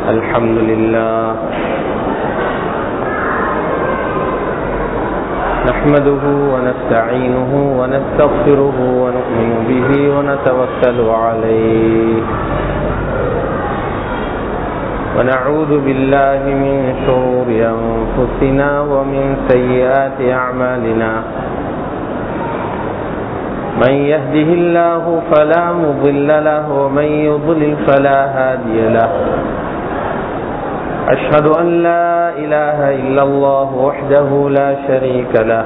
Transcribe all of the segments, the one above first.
الحمد لله نحمده ونستعينه ونستغفره ونؤمن به ونتوكل عليه ونعوذ بالله من شرور أنفسنا ومن سيئات أعمالنا من يهده الله فلا مضل له ومن يضلل فلا هادي له أشهد أن لا إله إلا الله وحده لا شريك له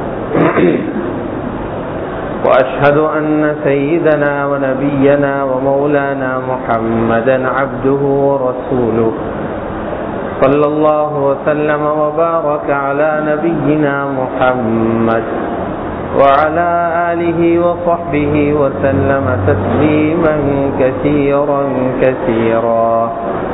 وأشهد أن سيدنا ونبينا ومولانا محمدا عبده ورسوله صلى الله وسلم وبارك على نبينا محمد وعلى آله وصحبه وسلم تسليما كثيرا كثيرا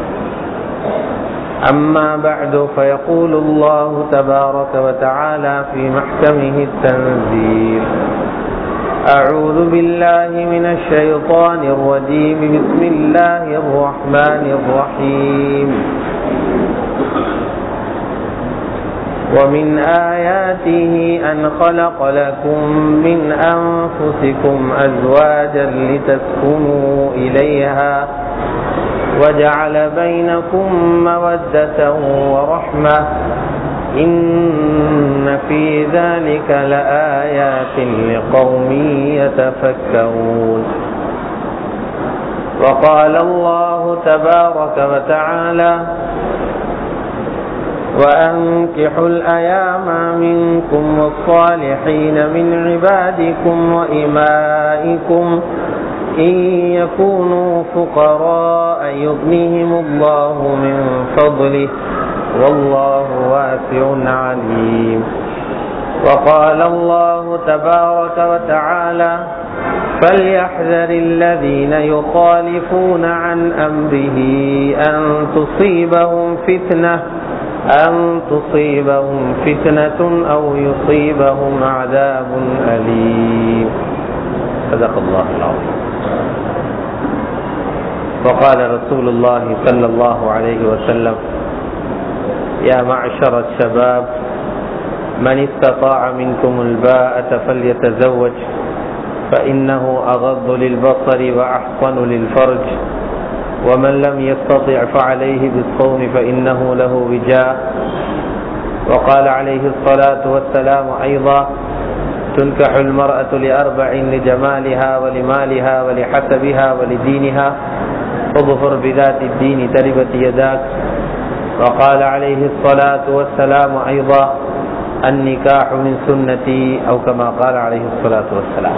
أما بعد فيقول الله تبارك وتعالى في محكمه التنزيل أعوذ بالله من الشيطان الرجيم بسم الله الرحمن الرحيم ومن آياته أن خلق لكم من أنفسكم أزواجا لتسكنوا إليها وجعل بينكم مودة ورحمة إن في ذلك لآيات لقوم يتفكرون وقال الله تبارك وتعالى وأنكحوا الأيام منكم والصالحين من عبادكم وإمائكم إن يكونوا فقراء يغنيهم الله من فضله والله واسع عليم وقال الله تبارك وتعالى فليحذر الذين يخالفون عن أمره أن تصيبهم فتنة أن تصيبهم فتنة أو يصيبهم عذاب أليم صدق الله العظيم وقال رسول الله صلى الله عليه وسلم يا معشر الشباب من استطاع منكم الباءة فليتزوج فإنه أغض للبصر وأحصن للفرج ومن لم يستطع فعليه بالصوم فإنه له وجاء وقال عليه الصلاة والسلام أيضا تنكح المرأة لأربع لجمالها ولمالها ولحسبها ولدينها اظفر بذات الدين تربت يداك وقال عليه الصلاة والسلام أيضا النكاح من سنتي أو كما قال عليه الصلاة والسلام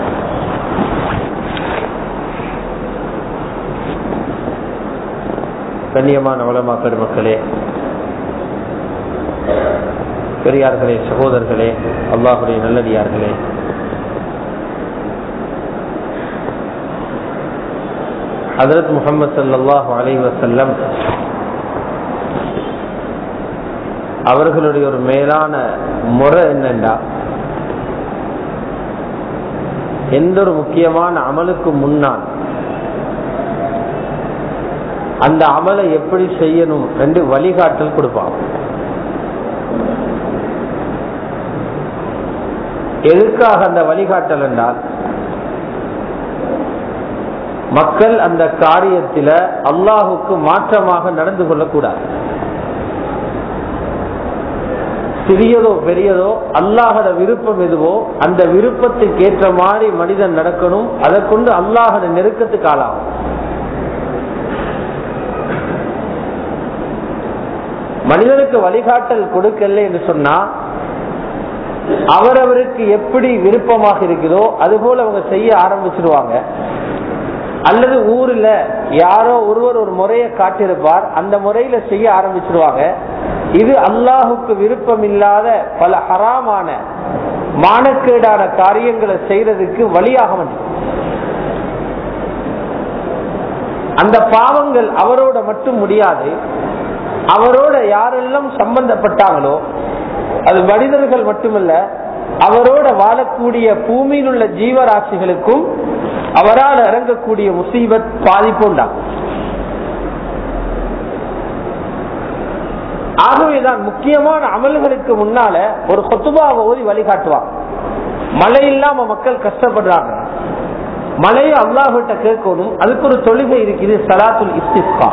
கண்ணியமான உலமா பெருமக்களே பெரியார்களே சகோதரர்களே அல்லாஹுடைய நல்லடியார்களே ஹதரத் முகமது சல்லாஹ் அலை வசல்லம் அவர்களுடைய ஒரு மேலான முறை என்னண்டா எந்த ஒரு முக்கியமான அமலுக்கு முன்னால் அந்த அமலை எப்படி செய்யணும் என்று வழிகாட்டல் கொடுப்பான் எதுக்காக அந்த வழிகாட்டல் என்றால் மக்கள் அந்த காரியத்தில அல்லாஹுக்கு மாற்றமாக நடந்து கொள்ளக்கூடாது சிறியதோ பெரியதோ அல்லாஹட விருப்பம் எதுவோ அந்த விருப்பத்துக்கு ஏற்ற மாதிரி மனிதன் நடக்கணும் அதை கொண்டு அல்லாஹட நெருக்கத்துக்கு ஆளாகும் மனிதனுக்கு வழிகாட்டல் கொடுக்கல என்று சொன்னா அவரவருக்கு எப்படி விருப்பமாக இருக்குதோ அது போல அவங்க செய்ய ஆரம்பிச்சிருவாங்க அல்லது ஊர்ல யாரோ ஒருவர் ஒரு முறையை காட்டியிருப்பார் அந்த முறையில செய்ய ஆரம்பிச்சிருவாங்க இது அல்லாஹுக்கு விருப்பம் இல்லாத பல ஹராமான மானக்கேடான காரியங்களை செய்யறதுக்கு வழியாக வேண்டும் அந்த பாவங்கள் அவரோட மட்டும் முடியாது அவரோட யாரெல்லாம் சம்பந்தப்பட்டாங்களோ அது மனிதர்கள் மட்டுமல்ல அவரோட வாழக்கூடிய பூமியில் உள்ள ஜீவராசிகளுக்கும் அவரால் இறங்கக்கூடிய முசீபத் பாதிப்பு உண்டாகும் ஆகவேதான் முக்கியமான அமல்களுக்கு முன்னால ஒரு கொத்துபாவை ஓதி வழிகாட்டுவாங்க மழை இல்லாம மக்கள் கஷ்டப்படுறாங்க மழையை அல்லாஹிட்ட கேட்கணும் அதுக்கு ஒரு தொழுகை இருக்குது சலாத்துல் இஸ்திஸ்கா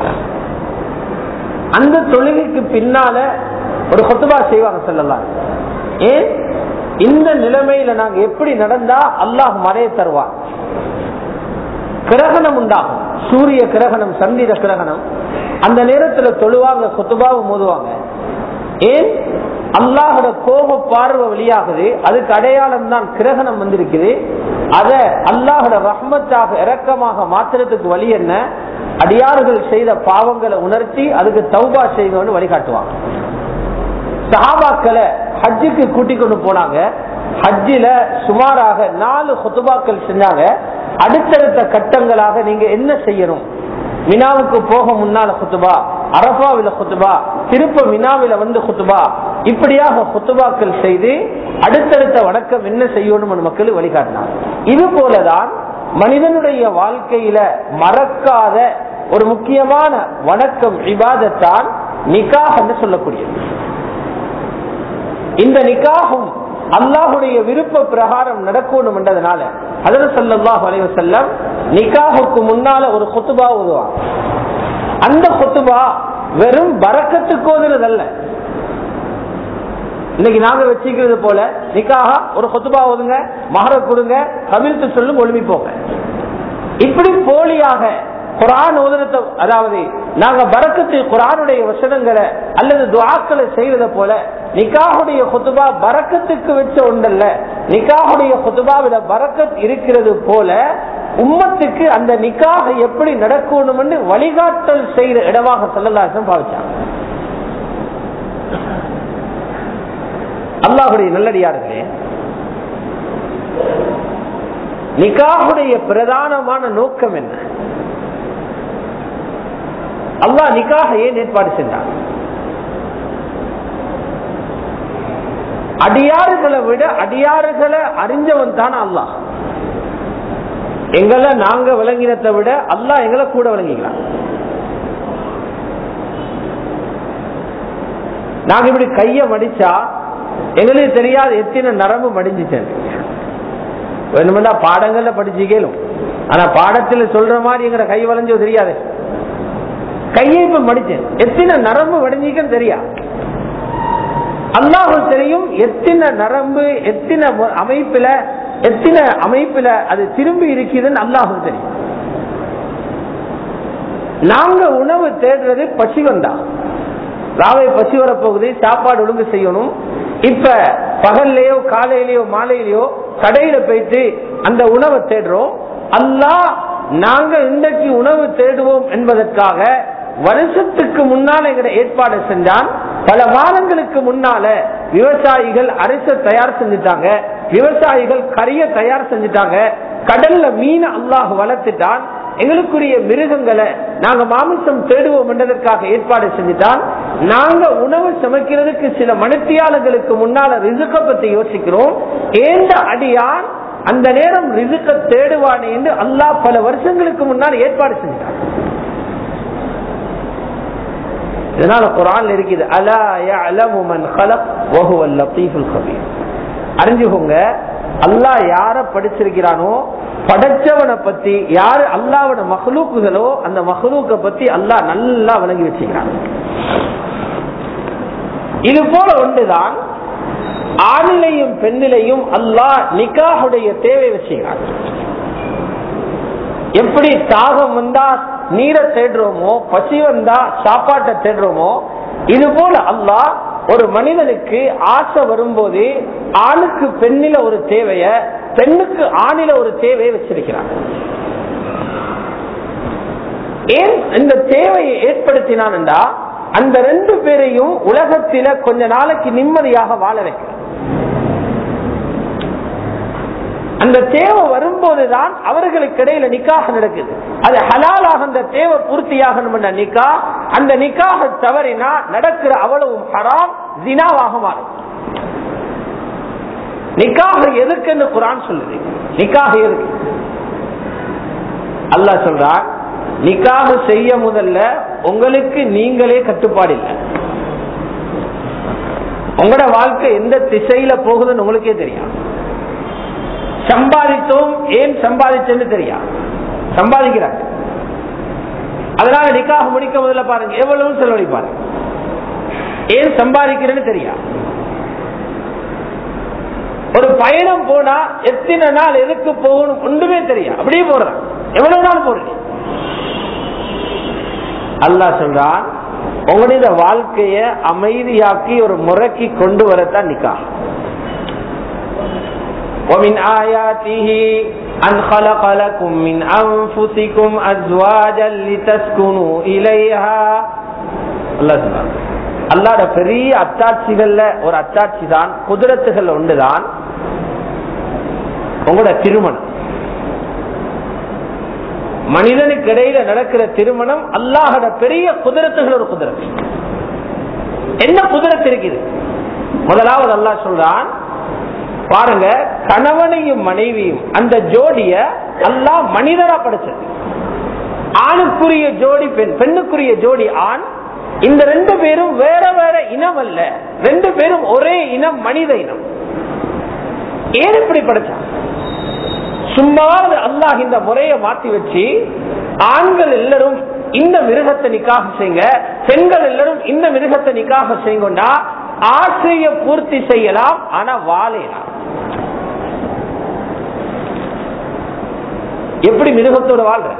அந்த தொழுகைக்கு பின்னால ஒரு கொத்துபா செய்வாங்க சொல்லலாம் ஏன் இந்த நிலைமையில நாங்க எப்படி நடந்தா அல்லாஹ் மழையை தருவார் கிரகணம் உண்டாகும் சூரிய கிரகணம் சந்திர கிரகணம் அந்த நேரத்துல தொழுவாங்க கொத்துபாவை மோதுவாங்க ஏன் அல்லாஹோட கோப பார்வை வெளியாகுது அதுக்கு அடையாளம் தான் கிரகணம் வந்திருக்குது அத அல்லாஹோட ரஹ்மத்தாக இரக்கமாக மாத்திரத்துக்கு வழி என்ன அடியார்கள் செய்த பாவங்களை உணர்த்தி அதுக்கு தௌபா செய்யணும்னு வழிகாட்டுவாங்க சஹாபாக்களை ஹஜ்ஜுக்கு கூட்டிக் கொண்டு போனாங்க ஹஜ்ஜில சுமாராக நாலு ஹொத்துபாக்கள் செஞ்சாங்க அடுத்தடுத்த கட்டங்களாக நீங்க என்ன செய்யணும் மினாவுக்கு போக முன்னால குத்துபா அரபாவில குத்துபா திருப்ப மினாவில வந்து குத்துபா இப்படியாக குத்துபாக்கள் செய்து அடுத்தடுத்த வணக்கம் என்ன செய்யணும் மக்கள் வழிகாட்டினார் இது போலதான் மனிதனுடைய வாழ்க்கையில மறக்காத ஒரு முக்கியமான வணக்கம் விவாதத்தான் நிக்காக என்று சொல்லக்கூடியது இந்த நிக்காகும் அல்லாஹுடைய விருப்ப பிரகாரம் நடக்கணும் என்றதுனால அதில் சல்லாஹ் அலைவ செல்லம் நிக்காஹுக்கு முன்னால ஒரு கொத்துபா உதுவான் அந்த கொத்துபா வெறும் பறக்கத்துக்கு அல்ல இன்னைக்கு நாங்க வச்சுக்கிறது போல நிக்காக ஒரு கொத்துபா ஓதுங்க மகர கொடுங்க கவிழ்த்து சொல்லும் ஒளிமி போங்க இப்படி போலியாக குரான் ஓதனத்தை அதாவது நாங்க பறக்கத்து குரானுடைய வசனங்களை அல்லது துவாக்களை செய்வதை போல நிக்காஹுடைய குத்துபா பறக்கத்துக்கு வச்ச ஒன்றல்ல நிக்காஹுடைய குத்துபாவில பறக்கத் இருக்கிறது போல உம்மத்துக்கு அந்த நிக்காக எப்படி நடக்கணும் வழிகாட்டல் செய்த இடமாக செல்லலாசம் பாவிச்சாங்க அல்லாஹுடைய நல்லடியார்களே நிக்காஹுடைய பிரதானமான நோக்கம் என்ன அல்லாஹ் நிக்காக ஏன் ஏற்பாடு செஞ்சான் அடியாறுகளை விட அடியாறுகளை அறிஞ்சவன் தானே அல்லாஹ் எங்களை நாங்க விளங்கினத்தை விட அல்லாஹ் எங்களை கூட விளங்கிக்கலாம் நாங்க இப்படி கைய மடிச்சா எங்களுக்கு தெரியாது எத்தனை நரம்பு மடிஞ்சிச்சேன் வேணுமெண்டா பாடங்கள்ல படிச்சு கேளும் ஆனா பாடத்துல சொல்ற மாதிரி எங்கட கை வளைஞ்சோ தெரியாது கையை இப்ப மடிச்சேன் எத்தனை நரம்பு வடிஞ்சிக்கன்னு தெரியா அல்லாஹு தெரியும் எத்தனை நரம்பு எத்தனை அமைப்புல எத்தனை அமைப்புல அது திரும்பி இருக்குதுன்னு அல்லாஹு தெரியும் நாங்க உணவு தேடுறது பசி வந்தா ராவை பசி வரப்போகுது சாப்பாடு ஒழுங்கு செய்யணும் இப்ப பகல்லையோ காலையிலயோ மாலையிலயோ கடையில போயிட்டு அந்த உணவை தேடுறோம் அல்லாஹ் நாங்க இன்றைக்கு உணவு தேடுவோம் என்பதற்காக வருஷத்துக்கு முன்னால எங்களை ஏற்பாடு செஞ்சான் பல மாதங்களுக்கு முன்னால விவசாயிகள் அரிச தயார் செஞ்சுட்டாங்க விவசாயிகள் கரிய தயார் செஞ்சுட்டாங்க கடல்ல மீன் அல்லாஹ் வளர்த்துட்டான் எங்களுக்குரிய மிருகங்களை நாங்க மாமிசம் தேடுவோம் என்றதற்காக ஏற்பாடு செஞ்சுட்டான் நாங்க உணவு சமைக்கிறதுக்கு சில மணித்தியாளர்களுக்கு முன்னால ரிசுக்க பத்தி யோசிக்கிறோம் ஏந்த அடியான் அந்த நேரம் ரிசுக்க தேடுவானே என்று அல்லாஹ் பல வருஷங்களுக்கு முன்னால் ஏற்பாடு செஞ்சான் இதனால குரான் இருக்குது அலா யஅலமு மன் خلق وهو اللطيف الخبير அறிஞ்சுக்கோங்க அல்லாஹ் யார படிச்சிருக்கிறானோ படைச்சவனை பத்தி யாரு அல்லாவோட மகளுக்குகளோ அந்த மகளுக்க பத்தி அல்லாஹ் நல்லா விளங்கி வச்சுக்கிறான் இது போல ஒன்றுதான் ஆணிலையும் பெண்ணிலையும் அல்லாஹ் நிக்காஹுடைய தேவை வச்சுக்கிறான் எப்படி தாகம் வந்தா நீரை தேடுறோமோ பசி வந்தா சாப்பாட்டை தேடுறோமோ இது போல அல்லாஹ் ஒரு மனிதனுக்கு ஆசை வரும்போது ஆணுக்கு பெண்ணில ஒரு தேவைய பெண்ணுக்கு ஆணில ஒரு தேவையை வச்சிருக்கிறான் ஏன் இந்த தேவையை ஏற்படுத்தினான்டா அந்த ரெண்டு பேரையும் உலகத்தில கொஞ்ச நாளைக்கு நிம்மதியாக வாழ வைக்கிறான் அந்த தேவை வரும்போதுதான் அவர்களுக்கு இடையில நிக்காக நடக்குது அது ஹலாலாக அந்த தேவை பூர்த்தியாகணும் என்ற நிக்கா அந்த நிக்காக தவறினா நடக்கிற அவ்வளவும் ஹராம் ஜினாவாக மாறும் நிக்காக எதுக்குன்னு குரான் சொல்லுது நிக்காக எதுக்கு அல்லாஹ் சொல்றான் நிக்காக செய்ய முதல்ல உங்களுக்கு நீங்களே கட்டுப்பாடு இல்லை உங்களோட வாழ்க்கை எந்த திசையில போகுதுன்னு உங்களுக்கே தெரியும் சம்பாதித்தோம் ஏன் சம்பாதிச்சேன்னு தெரியும் சம்பாதிக்கிறாங்க அதனால நிக்காக முடிக்க முதல்ல பாருங்க எவ்வளவு செலவழிப்பாரு ஏன் சம்பாதிக்கிறேன்னு தெரியும் ஒரு பயணம் போனா எத்தனை நாள் எதுக்கு போகணும் ஒன்றுமே தெரியும் அப்படியே போடுறான் எவ்வளவு நாள் போடுறீங்க அல்லாஹ் சொல்றான் உங்களுடைய வாழ்க்கைய அமைதியாக்கி ஒரு முறைக்கு கொண்டு வரத்தான் நிக்கா ومن آياته أن خلق لكم من أنفسكم أزواجا لتسكنوا إليها الله سبحانه அல்லாட பெரிய அத்தாட்சிகள்ல ஒரு அத்தாட்சி தான் குதிரத்துகள் ஒன்றுதான் உங்களோட திருமணம் மனிதனுக்கு இடையில நடக்கிற திருமணம் அல்லாஹோட பெரிய குதிரத்துகள் ஒரு குதிரத்து என்ன குதிரத்து இருக்குது முதலாவது அல்லாஹ் சொல்றான் பாருங்க கணவனையும் மனைவியும் அந்த ஜோடிய அல்லாஹ் மனிதரா படைச்சது ஆணுக்குரிய ஜோடி பெண் பெண்ணுக்குரிய ஜோடி ஆண் இந்த ரெண்டு பேரும் வேற வேற இனம் அல்ல ரெண்டு பேரும் ஒரே இனம் மனித இனம் ஏன் இப்படி படைச்சான் சும்மாவது அல்லாஹ் இந்த முறையை மாத்தி வச்சு ஆண்கள் எல்லாரும் இந்த மிருகத்தை நிக்காக செய்யுங்க பெண்கள் எல்லாரும் இந்த மிருகத்தை நிக்காக செய்யுங்கண்டா ஆசைய பூர்த்தி செய்யலாம் ஆனா வாழையலாம் எப்படி மிருகத்தோட வாழ்ற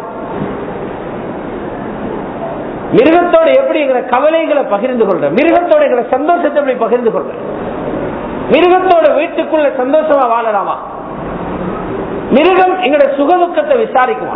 மிருகத்தோட எப்படி எங்களை கவலைகளை பகிர்ந்து கொள்ற மிருகத்தோட எங்களை சந்தோஷத்தை எப்படி பகிர்ந்து கொள்ற மிருகத்தோட வீட்டுக்குள்ள சந்தோஷமா வாழலாமா மிருகம் எங்களோட சுகதுக்கத்தை விசாரிக்குமா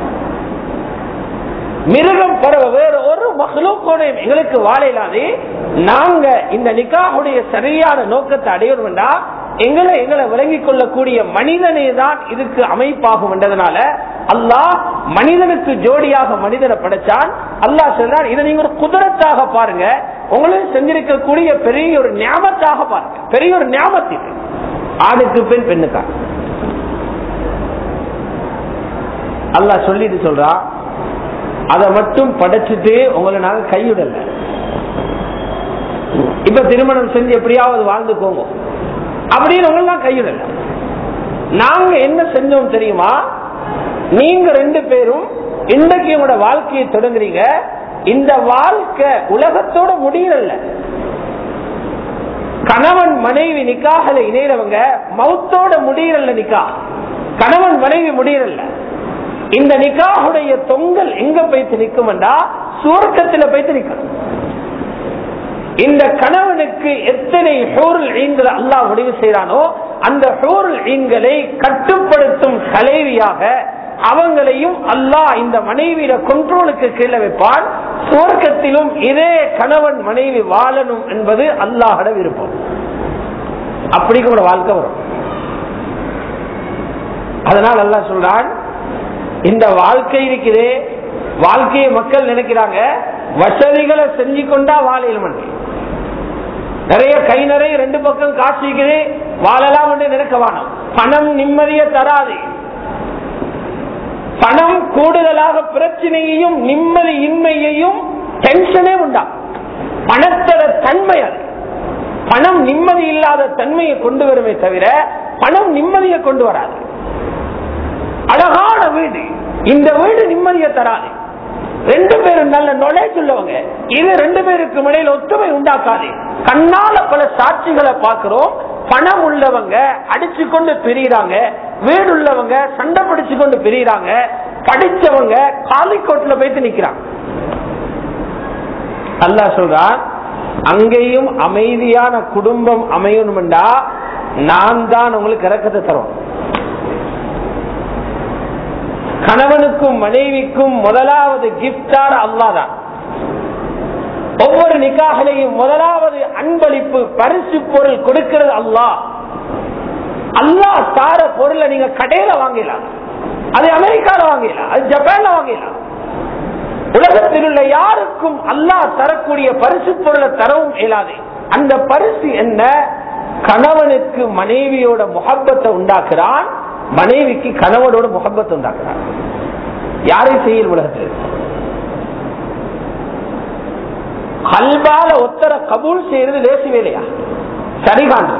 மிருகம் பரவ வேற ஒரு மகளோட எங்களுக்கு வாழையிலாது நாங்க இந்த நிக்காவுடைய சரியான நோக்கத்தை அடையணும்னா எங்களை எங்களை விளங்கிக் கொள்ளக்கூடிய மனிதனே தான் இதுக்கு அமைப்பாகும் என்றதுனால அல்லாஹ் மனிதனுக்கு ஜோடியாக மனிதனை படைச்சான் அல்லாஹ் சொல்றான் இதை நீங்க ஒரு குதிரத்தாக பாருங்க உங்களுக்கு செஞ்சிருக்கக்கூடிய பெரிய ஒரு ஞாபகத்தாக பாருங்க பெரிய ஒரு ஞாபகத்துக்கு ஆணுக்கு பெண் பெண்ணுக்காக அல்லாஹ் சொல்லிட்டு சொல்றான் அதை மட்டும் படைச்சிட்டு உங்களை நாங்க கைவிடல இப்ப திருமணம் செஞ்சு எப்படியாவது வாழ்ந்துக்கோங்க அப்படின்னு உங்களெல்லாம் கைவிடல நாங்க என்ன செஞ்சோம் தெரியுமா நீங்க ரெண்டு பேரும் இன்றைக்கு உங்களோட வாழ்க்கையை தொடங்குறீங்க இந்த வாழ்க்கை உலகத்தோட முடியல கணவன் மனைவி நிக்காகல இணையறவங்க மௌத்தோட முடியல நிக்கா கணவன் மனைவி முடியல இந்த நிக்காவுடைய தொங்கல் எங்க போய்த்து நிக்கும்டா சுவர்க்கத்துல போய்த்து நிக்கணும் இந்த கணவனுக்கு எத்தனை ஹோருள் ஈன்களை அல்லாஹ் முடிவு செய்யறானோ அந்த ஹோருள் ஈன்களை கட்டுப்படுத்தும் கலைவியாக அவங்களையும் அல்லாஹ் இந்த மனைவியில கொண்ட்ரோலுக்கு கீழே வைப்பான் சுவர்க்கத்திலும் இதே கணவன் மனைவி வாழணும் என்பது அல்லாஹட விருப்பம் அப்படி கூட வாழ்க்கை வரும் அதனால் அல்லாஹ் சொல்றான் இந்த வாழ்க்கை இருக்குதே வாழ்க்கையை மக்கள் நினைக்கிறாங்க வசதிகளை செஞ்சு கொண்டா வாழையில் மண்ணி நிறைய கை நிறைய ரெண்டு பக்கம் காசு இருக்குது வாழலாம் என்று நினைக்க வேணாம் பணம் நிம்மதியை தராது பணம் கூடுதலாக பிரச்சனையையும் நிம்மதி இன்மையையும் டென்ஷனே உண்டா பணத்தோட தன்மை அது பணம் நிம்மதி இல்லாத தன்மையை கொண்டு வருமே தவிர பணம் நிம்மதியை கொண்டு வராது அழகான வீடு இந்த வீடு நிம்மதியை தராது ரெண்டு பேரும் நல்ல நொலேஜ் உள்ளவங்க இது ரெண்டு பேருக்கு இடையில ஒத்துமை உண்டாக்காது கண்ணால பல சாட்சிகளை பார்க்கிறோம் பணம் உள்ளவங்க அடிச்சு கொண்டு பிரியிறாங்க வீடு உள்ளவங்க சண்டை பிடிச்சு கொண்டு பிரியிறாங்க படிச்சவங்க காலிக்கோட்டில் போயிட்டு நிக்கிறாங்க அல்லா சொல்றான் அங்கேயும் அமைதியான குடும்பம் அமையணும்டா நான் தான் உங்களுக்கு இறக்கத்தை தரும் கணவனுக்கும் மனைவிக்கும் முதலாவது கிப்டார் அல்லாதான் ஒவ்வொரு நிக்காகலையும் முதலாவது அன்பளிப்பு பரிசு பொருள் கொடுக்கிறது அல்லாஹ் அல்லாஹ் தார பொருளை நீங்க கடையில வாங்கலாம் அது அமெரிக்கால வாங்கலாம் அது ஜப்பான்ல வாங்கலாம் உலகத்தில் உள்ள யாருக்கும் அல்லாஹ் தரக்கூடிய பரிசு பொருளை தரவும் இயலாது அந்த பரிசு என்ன கணவனுக்கு மனைவியோட முகப்பத்தை உண்டாக்குறான் மனைவிக்கு கணவனோட முகப்பத்தை உண்டாக்குறான் யாரை செய்யும் உலகத்தில் கல்பால ஒத்தர கபூல் செய்யறது லேசி வேலையா சரி காண்றது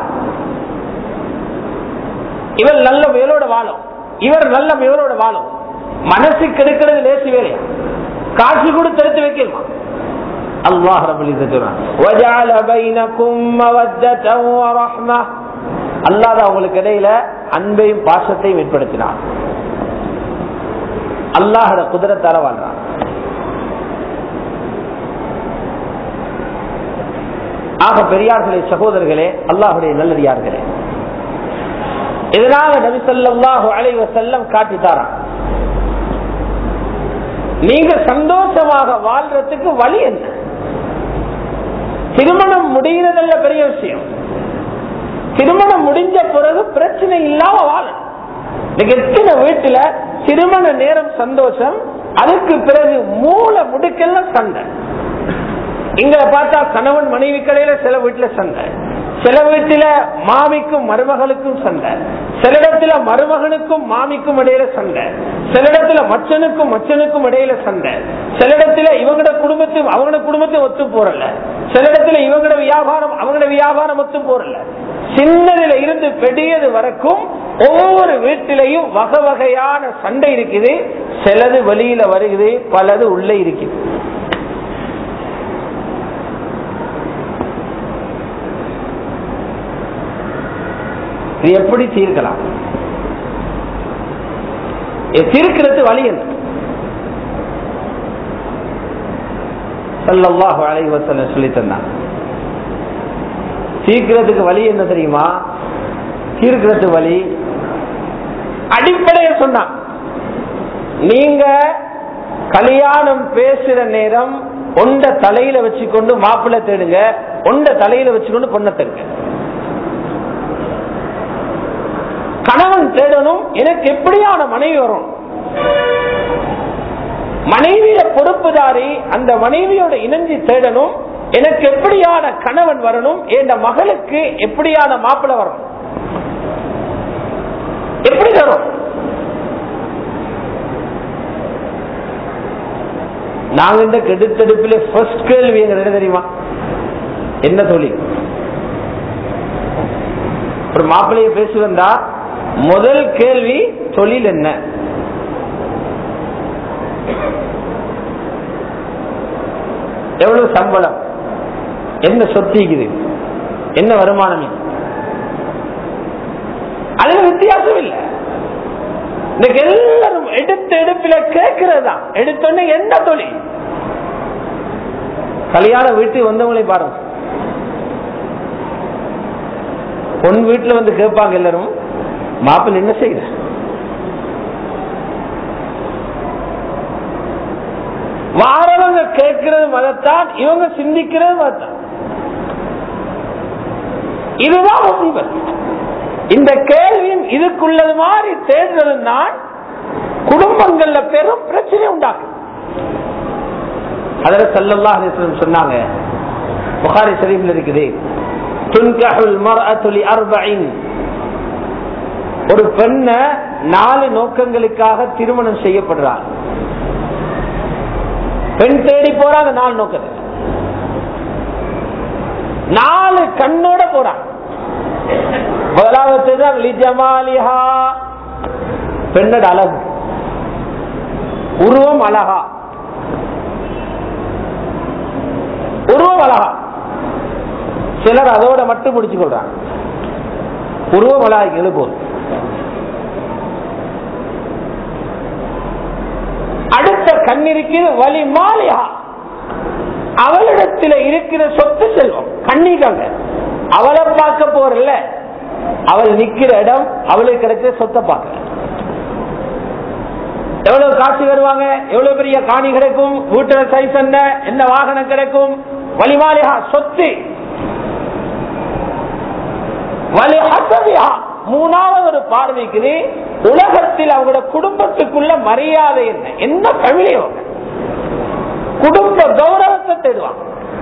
இவர் நல்ல மேலோட வாழும் இவர் நல்ல மேலோட வாழும் மனசு கெடுக்கிறது லேசி வேலையா காசு கொடுத்து எடுத்து வைக்கணுமா அல்லாஹ் ரபுல் சொல்றான் وَجَعَلَ بَيْنَكُمْ مَوَدَّةً وَرَحْمَةً அல்லாஹ் அவங்களுக்கு இடையில அன்பையும் பாசத்தையும் ஏற்படுத்தினான் அல்லாஹோட குதிரத்தால வாழ்றான் ஆக பெரியார்களே சகோதரர்களே அல்லாஹுடைய நல்லடியார்களே இதனால நபி ஸல்லல்லாஹு அலைஹி வஸல்லம் காட்டி தாரான் நீங்க சந்தோஷமாக வாழ்றதுக்கு வழி என்ன திருமணம் முடிகிறதல்ல பெரிய விஷயம் திருமணம் முடிஞ்ச பிறகு பிரச்சனை இல்லாம வாழணும் இன்னைக்கு எத்தனை வீட்டுல திருமண நேரம் சந்தோஷம் அதுக்கு பிறகு மூல முடுக்கெல்லாம் சண்டை இங்க பார்த்தா கணவன் மனைவி கடையில சில வீட்டுல சண்டை சில வீட்டுல மாமிக்கும் மருமகளுக்கும் சண்டை சில இடத்துல மருமகனுக்கும் மாமிக்கும் இடையில சண்டை சில இடத்துல மச்சனுக்கும் மச்சனுக்கும் இடையில சண்டை சில இடத்துல இவங்களோட குடும்பத்தையும் அவங்களோட குடும்பத்தையும் ஒத்து போறல சில இடத்துல இவங்களோட வியாபாரம் அவங்களோட வியாபாரம் ஒத்து போறல சின்னதுல இருந்து பெரியது வரைக்கும் ஒவ்வொரு வீட்டிலையும் வகை வகையான சண்டை இருக்குது சிலது வெளியில வருகுது பலது உள்ளே இருக்குது இது எப்படி தீர்க்கலாம் இது தீர்க்கிறது வழி என்ன ஸல்லல்லாஹு அலைஹி வஸல்லம் சொல்லி தந்தான் தீர்க்கிறதுக்கு வழி என்ன தெரியுமா தீர்க்கிறது வழி அடிப்படையை சொன்னான் நீங்க கல்யாணம் பேசுற நேரம் ஒண்ட தலையில வச்சுக்கொண்டு மாப்பிள்ளை தேடுங்க ஒண்ட தலையில வச்சுக்கொண்டு பொண்ணை தேடுங்க கணவன் தேடணும் எனக்கு எப்படியான மனைவி வரும் மனைவிய பொறுப்புதாரி அந்த மனைவியோட இணைஞ்சு தேடணும் எனக்கு எப்படியான கணவன் வரணும் என் மகளுக்கு எப்படியான மாப்பிள்ளை வரணும் எப்படி வரும் நாங்க இந்த கெடுத்தெடுப்பில் ஃபர்ஸ்ட் கேள்வி எங்க என்ன தெரியுமா என்ன தொழில் ஒரு மாப்பிள்ளைய பேசி வந்தா முதல் கேள்வி தொழில் என்ன எவ்வளவு சம்பளம் என்ன சொத்திக்குது என்ன வருமானம் இது? அதுல வித்தியாசம் இல்லை இன்னைக்கு எல்லாரும் எடுத்த எடுப்பில கேட்கிறதா எடுத்தோடனே என்ன தொழில் கல்யாண வீட்டுக்கு வந்தவங்களை பாருங்க பொன் வீட்டுல வந்து கேட்பாங்க எல்லாரும் மாப்பிள்ள என்ன செய்யற வாரவங்க கேட்கிறது மதத்தான் இவங்க சிந்திக்கிறது மதத்தான் இதுதான் உண்மை இந்த கேள்வியும் இதுக்குள்ளது மாதிரி தேடுறது தான் குடும்பங்கள்ல பெரும் பிரச்சனை உண்டாக்கும் அதில் சல்லல்லா அலிஸ்லம் சொன்னாங்க புகாரி ஷரீஃப்ல இருக்குது துன்கஹுல் மர்அத்து லி அர்பஇன் ஒரு பெண்ண நாலு நோக்கங்களுக்காக திருமணம் செய்யப்படுறார் பெண் தேடி போறாங்க நாலு நோக்கத்துக்கு நாலு கண்ணோட போறாங்க முதலாவது தான் லிஜமாலிஹா பெண்ணோட அழகு உருவம் அழகா உருவம் அழகா சிலர் அதோட மட்டும் முடிச்சு கொள்றாங்க உருவம் அழகா எழுபோது அடுத்த கண்ணிருக்கு வலி மாலியா அவளிடத்தில் இருக்கிற சொத்து செல்வம் கண்ணிக்காங்க அவளை பார்க்க போறல அவள் நிக்கிற இடம் அவளுக்கு கிடைக்கிற சொத்தை பார்க்க எவ்வளவு காசு வருவாங்க எவ்வளவு பெரிய காணி கிடைக்கும் வீட்டுல சைஸ் என்ன என்ன வாகனம் கிடைக்கும் வலிமாலியா சொத்து வலி அசதியா மூணாவது ஒரு பார்வைக்குது உலகத்தில் அவங்களோட குடும்பத்துக்குள்ள மரியாதை என்ன என்ன தமிழ் அவங்க குடும்ப கௌரவத்தை தேடுவாங்க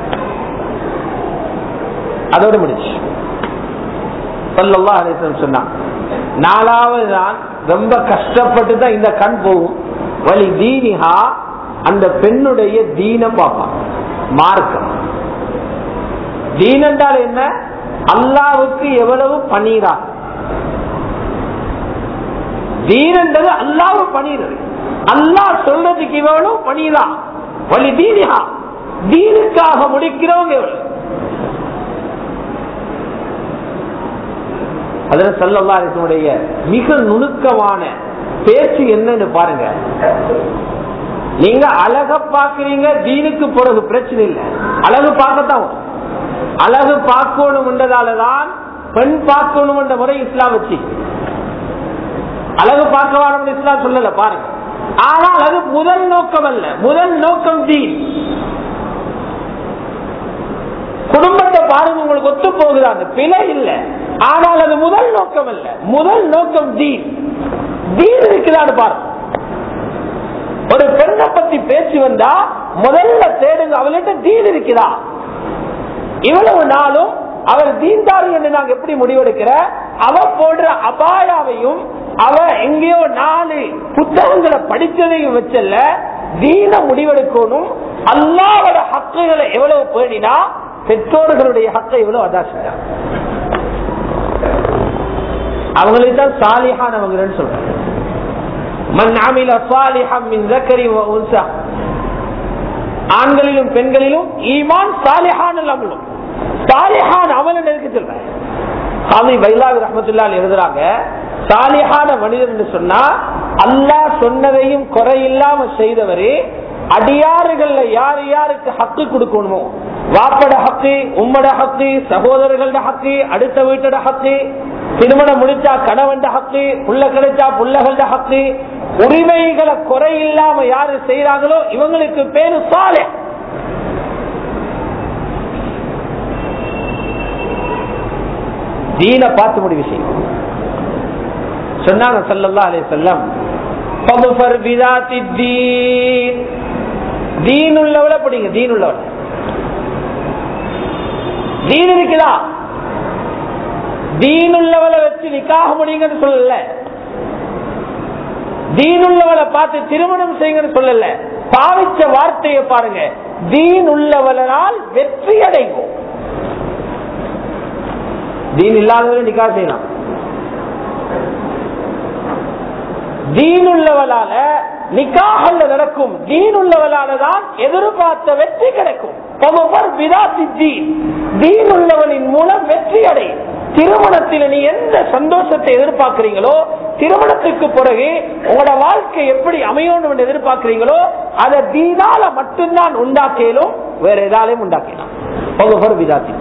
அதோட முடிச்சு சொல்லலாம் சொன்னான் நாலாவது தான் ரொம்ப கஷ்டப்பட்டு தான் இந்த கண் போகும் வலி தீனிஹா அந்த பெண்ணுடைய தீனம் பார்ப்பான் மார்க்கம் தீன் என்றால் என்ன அல்லாவுக்கு எவ்வளவு பணீரா தீனன்றது அல்லாவு பணிறது அல்லாஹ் சொல்றதுக்கு இவ்வளவு பணிதா வழி தீனியா தீனுக்காக முடிக்கிறவங்க எவ்வளவு அதுல சல்லல்லாருடைய மிக நுணுக்கமான பேச்சு என்னன்னு பாருங்க நீங்க அழக பாக்குறீங்க தீனுக்கு பிறகு பிரச்சனை இல்லை அழகு பார்க்கத்தான் அழகு பார்க்கணும்ன்றதாலதான் பெண் பார்க்கணும் என்ற முறை இஸ்லாம் வச்சு அழகு பார்க்க வேணும் இஸ்லாம் சொல்லல பாருங்க ஆனால் அது முதல் நோக்கம் அல்ல முதல் நோக்கம் தீன் குடும்பத்தை பாருங்க உங்களுக்கு ஒத்து போகுது அது பிழை இல்லை ஆனால் அது முதல் நோக்கம் அல்ல முதல் நோக்கம் தீன் தீன் இருக்குதான்னு பாருங்க ஒரு பெண்ணை பத்தி பேச்சு வந்தா முதல்ல தேடுங்க அவள்கிட்ட தீன் இருக்குதா இவ்வளவு நாளும் அவர் தீன்தாரி என்று நாங்க எப்படி முடிவெடுக்கிற அவ போடுற அபாயாவையும் அவ எங்கேயோ நாலு புத்தகங்களை படிச்சதையும் வச்சல்ல தீன முடிவெடுக்கணும் அல்லாவோட ஹக்குகளை எவ்வளவு பேணினா பெற்றோர்களுடைய ஹக்கை எவ்வளவு அதா செஞ்சாங்க அவங்களுக்கு தான் சாலிஹானவங்கன்னு சொல்றாங்க மன் அமில சாலிஹம் மின் ذكر وانثى ஆண்களிலும் பெண்களிலும் ஈமான் சாலிஹான் அமலும் சாலிஹான் அமலன் எதுக்கு சொல்றேன் சாமி பைலாவி ரஹமத்துல்லா எழுதுறாங்க சாலிஹான மனிதன் என்று சொன்னா அல்லாஹ் சொன்னதையும் குறையில்லாம செய்தவரு அடியாறுகள்ல யார் யாருக்கு ஹக்கு கொடுக்கணுமோ வாப்பட ஹக்கு உம்மட ஹக்கு சகோதரர்களோட ஹக்கு அடுத்த வீட்டோட ஹக்கு திருமணம் முடிச்சா கணவன் ஹக்கு புள்ள கிடைச்சா புள்ளகளோட ஹக்கு உரிமைகளை குறை இல்லாம யாரு செய்யறாங்களோ இவங்களுக்கு பேரு சாலை தீன பார்த்து முடிவு செய்யும் சொன்னாங்க சல்லல்லா அலே செல்லம் தீன் உள்ளவள படிங்க தீன் உள்ளவள தீன் இருக்குதா தீன் உள்ளவளை வச்சு நிக்காக முடியுங்கன்னு சொல்லல தீன் உள்ளவளை பார்த்து திருமணம் செய்யுங்கன்னு சொல்லல பாவிச்ச வார்த்தையை பாருங்க தீன் உள்ளவளால் வெற்றி அடைவோம் தீன் இல்லாதவரை நிக்கா செய்யலாம் தீன் உள்ளவளால நிக்காகல்ல நடக்கும் தீன் உள்ளவளால தான் எதிர்பார்த்த வெற்றி கிடைக்கும் தீன் உள்ளவனின் மூலம் வெற்றி அடையும் திருமணத்தில் நீ எந்த சந்தோஷத்தை எதிர்பார்க்கிறீங்களோ திருமணத்துக்கு பிறகு உங்களோட வாழ்க்கை எப்படி அமையணும் எதிர்பார்க்கிறீங்களோ அதை தீனால மட்டும்தான் உண்டாக்கியலும் வேற ஏதாலையும் உண்டாக்கலாம் விதாத்தி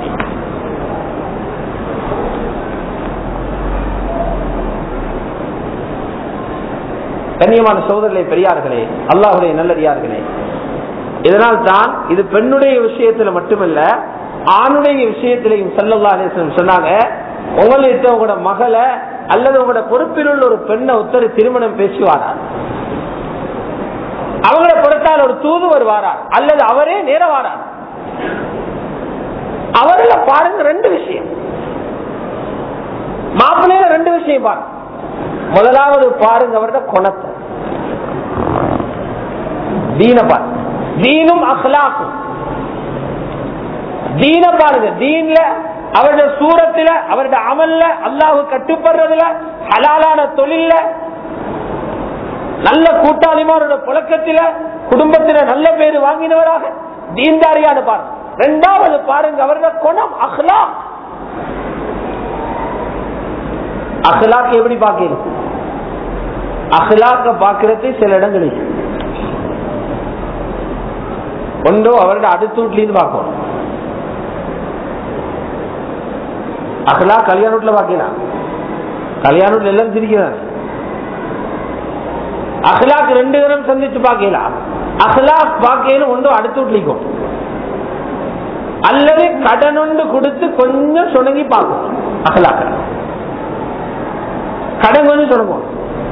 கண்ணியமான சோதரர்களே பெரியார்களே அல்லாஹுடைய நல்லடியார்களே இதனால் தான் இது பெண்ணுடைய விஷயத்துல மட்டுமல்ல ஆணுடைய விஷயத்திலையும் செல்லல்லா சொன்னாங்க உங்கள்கிட்ட உங்களோட மகளை அல்லது உங்களோட பொறுப்பில் உள்ள ஒரு பெண்ணை ஒருத்தர் திருமணம் பேசுவாரா அவங்களை பொறுத்தால் ஒரு தூதுவர் வாரார் அல்லது அவரே நேர வாரார் அவர்ல பாருங்க ரெண்டு விஷயம் மாப்பிள்ளையில ரெண்டு விஷயம் பாருங்க முதலாவது பாருங்க அவரோட குணத்தை தீன பாருங்க தீனும் அஹ்லாக்கும் தீன பாருங்க தீன்ல அவருடைய சூரத்துல அவருடைய அமல்ல அல்லாஹு கட்டுப்படுறதுல ஹலாலான தொழில நல்ல கூட்டாளிமாரோட புழக்கத்தில குடும்பத்தில நல்ல பேரு வாங்கினவராக தீன்தாரியான பாருங்க ரெண்டாவது பாருங்க அவருடைய குணம் அஹ்லா அஹ்லாக்கு எப்படி பாக்கிறது அஹ்லாக்க பாக்குறது சில இடங்களில் ஒன்றோ அவருடைய அடுத்த வீட்லேருந்து பார்க்கணும் அகலா கல்யாண வீட்டுல பாக்கலாம் கல்யாண வீட்டுல எல்லாம் சிரிக்கிறாங்க அஹ்லாக் ரெண்டு தினம் சந்திச்சு பார்க்கலாம் அஹ்லாக் பார்க்கல ஒன்று அடுத்த வீட்லிக்கும் அல்லது கடன் ஒன்று கொடுத்து கொஞ்சம் சுணங்கி பார்க்கணும் அகலாக்க கடன் கொஞ்சம் சுணங்கும்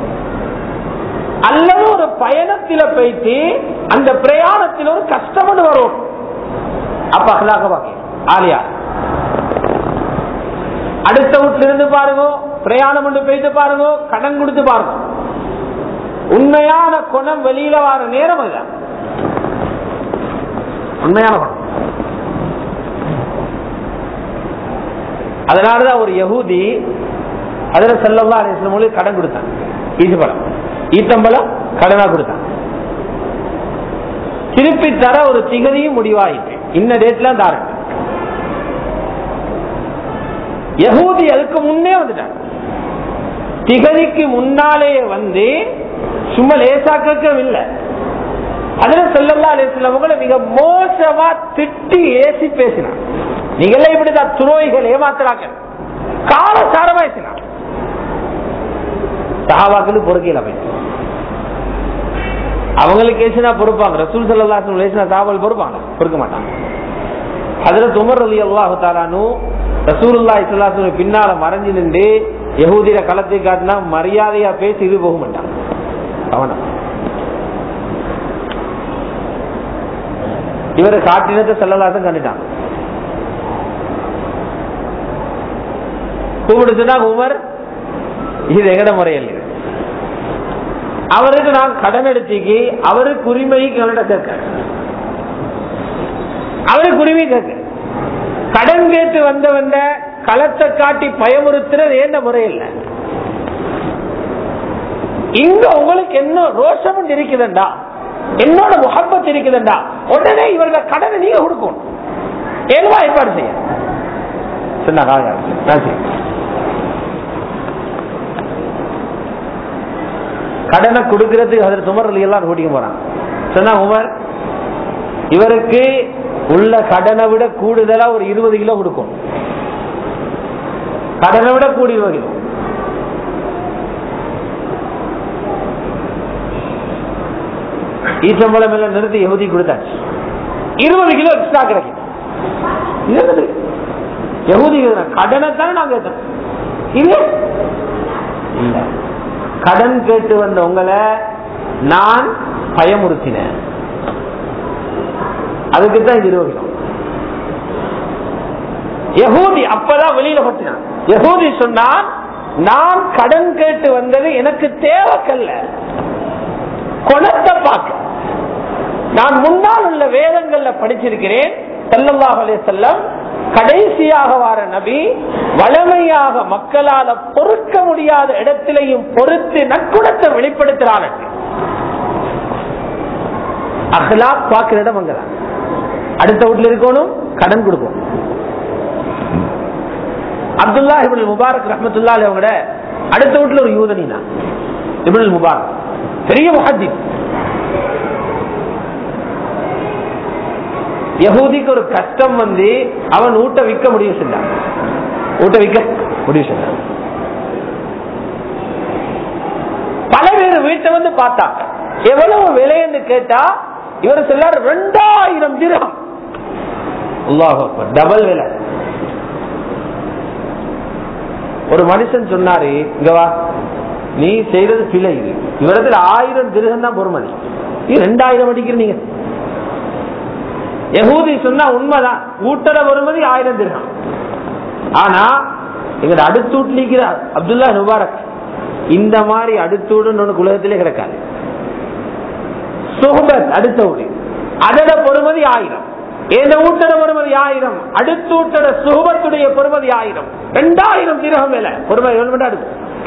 அல்லது ஒரு பயணத்தில போயிட்டு அந்த பிரயாணத்தில் ஒரு கஷ்டம் வரும் அப்ப அகலாக பார்க்க ஆலியா அடுத்த வீட்டுல இருந்து பாருங்க பிரயாணம் கொண்டு போயிட்டு பாருங்க கடன் கொடுத்து பாருங்க உண்மையான குணம் வெளியில வர நேரம் அல்ல உண்மையான குணம் அதனாலதான் ஒரு யகூதி அதுல செல்லவா அலிஸ்லமொழி கடன் கொடுத்தான் ஈசுபழம் ஈத்தம்பழம் கடனா கொடுத்தான் திருப்பி தர ஒரு திகதியும் முடிவாயிட்டு இன்ன டேட்ல தாரன் யகூதி அதுக்கு முன்னே வந்துட்டாங்க திகதிக்கு முன்னாலேயே வந்து சும்மா லேசாக்கம் இல்லை அதுல செல்லல்லா அலிஸ்லவங்களை மிக மோசமா திட்டி ஏசி பேசினான் நீங்களே இப்படிதான் துரோகிகள் ஏமாத்துறாங்க காலசாரமா பேசினான் சஹாபாக்களுக்கு பொறுக்கையில் அமைச்சு அவங்களுக்கு ஏசினா பொறுப்பாங்க ரசூல் சல்லாஹ் ஏசினா சாவல் பொறுப்பாங்க பொறுக்க மாட்டாங்க அதுல துமர் அலி அல்லாஹு தாலானு ரசூலுல்லா இஸ்லாசு பின்னால மறைஞ்சு நின்று யகூதிர களத்தை காட்டினா மரியாதையா பேசி இது போக மாட்டான் அவன இவரை காட்டினத்தை செல்லலாசம் கண்டுட்டான் கூப்பிடுச்சுன்னா உமர் இது எங்கட முறையில் இது அவருக்கு நான் கடன் எடுத்துக்கு அவருக்கு உரிமை எங்கள்கிட்ட கேட்க அவருக்கு உரிமை கேட்க கடன் கேட்டு வந்த வந்த களத்தை காட்டி பயமுறுத்துறது ஏந்த முறை இல்ல இங்க உங்களுக்கு என்ன ரோஷம் இருக்குதுண்டா என்னோட முகப்பத் இருக்குதுண்டா உடனே இவர்கள் கடனை நீங்க கொடுக்கணும் ஏழுவா ஏற்பாடு செய்ய சொன்னா கடனை கொடுக்கறதுக்கு அதில் துமர் எல்லாம் கூட்டிக்க போறான் சொன்னா உமர் இவருக்கு உள்ள கடனை விட கூடுதலா ஒரு இருபது கிலோ கொடுக்கும் கடனை விட கூடி இருபது கிலோ ஈச்சம்பழம் எல்லாம் நிறுத்தி எகுதி கொடுத்தாச்சு இருபது கிலோ எக்ஸ்ட்ரா கிடைக்கும் எகுதி கடனை தானே நாங்க ஏற்றோம் இல்ல இல்ல கடன் கேட்டு வந்த உங்களை நான் பயமுறுத்தினேன் அதுக்கு தான் இது இருபது கிலோ யகூதி அப்பதான் வெளியில பட்டினான் யகூதி சொன்னான் நான் கடன் கேட்டு வந்தது எனக்கு தேவைக்கல்ல குணத்தை பார்க்க நான் முன்னால் உள்ள வேதங்கள்ல படிச்சிருக்கிறேன் செல்லல்லாஹ் செல்லம் கடைசியாக வார நபி வளமையாக மக்களால பொறுக்க முடியாத இடத்திலையும் பொறுத்து நற்குணத்தை வெளிப்படுத்துறான் அஹ்லாக் பார்க்கிற இடம் அங்கதான் அடுத்த வீட்டுல இருக்கணும் கடன் கொடுக்கும் அப்துல்லா இபுல் முபாரக் ரஹமத்துல்லா அவங்க அடுத்த வீட்டுல ஒரு யூதனினா இபுல் முபாரக் பெரிய முஹத்தின் யகூதிக்கு ஒரு கஷ்டம் வந்து அவன் ஊட்ட விற்க முடிவு செஞ்சான் ஊட்ட விற்க முடிவு செஞ்சான் பல பேர் வீட்டை வந்து பார்த்தாங்க எவ்வளவு விலைன்னு கேட்டா இவர் சொல்லார் ரெண்டாயிரம் திரம் டபுள் விலை ஒரு மனுஷன் சொன்னாரு இங்க வா நீ செய்யறது பிழை இது இவரத்துல ஆயிரம் திருகம் தான் பொறுமதி நீ ரெண்டாயிரம் அடிக்கிற நீங்க யகூதி சொன்னா உண்மைதான் ஊட்டட பொறுமதி ஆயிரம் திருகம் ஆனா எங்க அடுத்து வீட்டுலிக்கிறார் அப்துல்லா முபாரக் இந்த மாதிரி அடுத்தூடுன்னு ஒண்ணு குலகத்திலே கிடக்காது சுஹபத் அடுத்த வீடு அதோட பொறுமதி ஆயிரம் ஏந்த ஊட்டட பொறுமதி ஆயிரம் அடுத்து ஊட்டட சுகபத்துடைய பொறுமதி ஆயிரம் ரெண்டாயிரம் திரகம் மேல பொறுமதி அடுத்து